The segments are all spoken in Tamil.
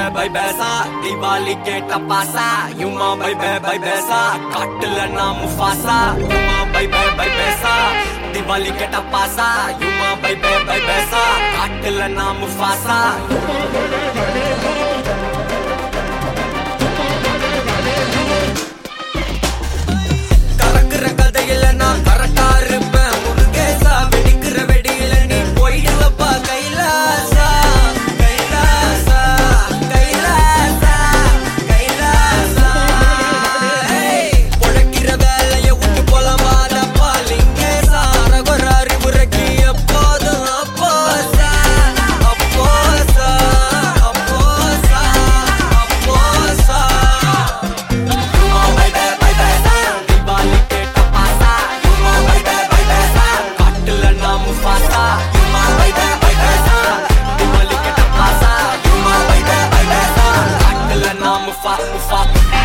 பை பேசா தீபாவளி கேட்ட பாசா யுமா பை பை பை பேசா காட்டுல நான் முஃபாசா யுமா பை பை பை பேசா தீபாவளி கேட்ட பாசா யுமா பை பை பை பேசா காட்டுல நான் முஃபாசா கறக்குற கதையில நான் கரெக்டா இருப்பேன் முருகேசா வெடிக்கிற வெடியில நீ போயிடுவப்பா கைலாசா கைலாசா கைலாசா கைலாசா ஏய், பொழக்கிற வேலைய விட்டு போலமாதப்பா லிங்கேசா அரகுற அறிவுரைக்கு எப்போதும் அப்போசா அப்போசா அப்போசா அப்போசா யுமா பை பை பை பேசா தீபாவளி கேட்ட பாசா யுமா பை பை பை பேசா காட்டுல நான் முஃபாசா யுமா பை பை பை பேசா தீபாவளி கேட்ட பாசா யுமா பை பை பை பேசா காட்டுல நான் முஃபா முஃபா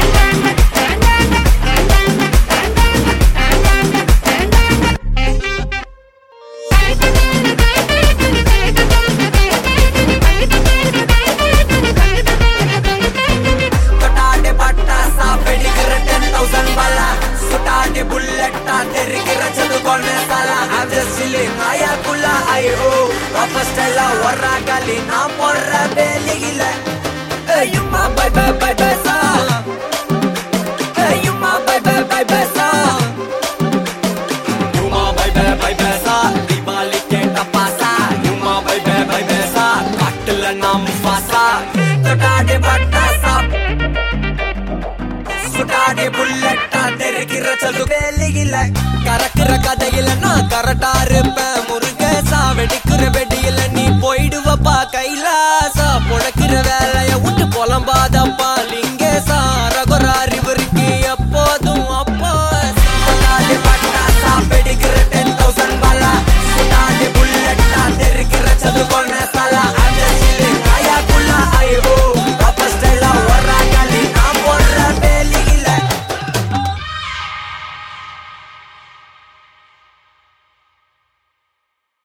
தொட்டாடே பட்டாசா வெடிக்கிற டென் தௌசண்ட் பலா சுட்டாடே புல்லட்டா தெரிக்கிற சது கொண்டு சலா I'm just chilling ஆயாக்குள்ள ஐயோ வாபஸ் எல்லாம் ஒர்றா காலி நான் போடுற வேலையில ஐயுமா பை பை பை பை சா ஐயுமா பை பை பை பை சா யுமா பை பை பை பை சா தீபாவளி கேட்ட பாசா யுமா பை பை பை பை சா காட்டுல நான் முஃபாசா தொட்டாடே பட்டாசா சுட்டாடே புல்லட்டா தெரிக்கிற சது வேலையில கறக்குற கதையில நான் கரெக்டா இருப்பேன்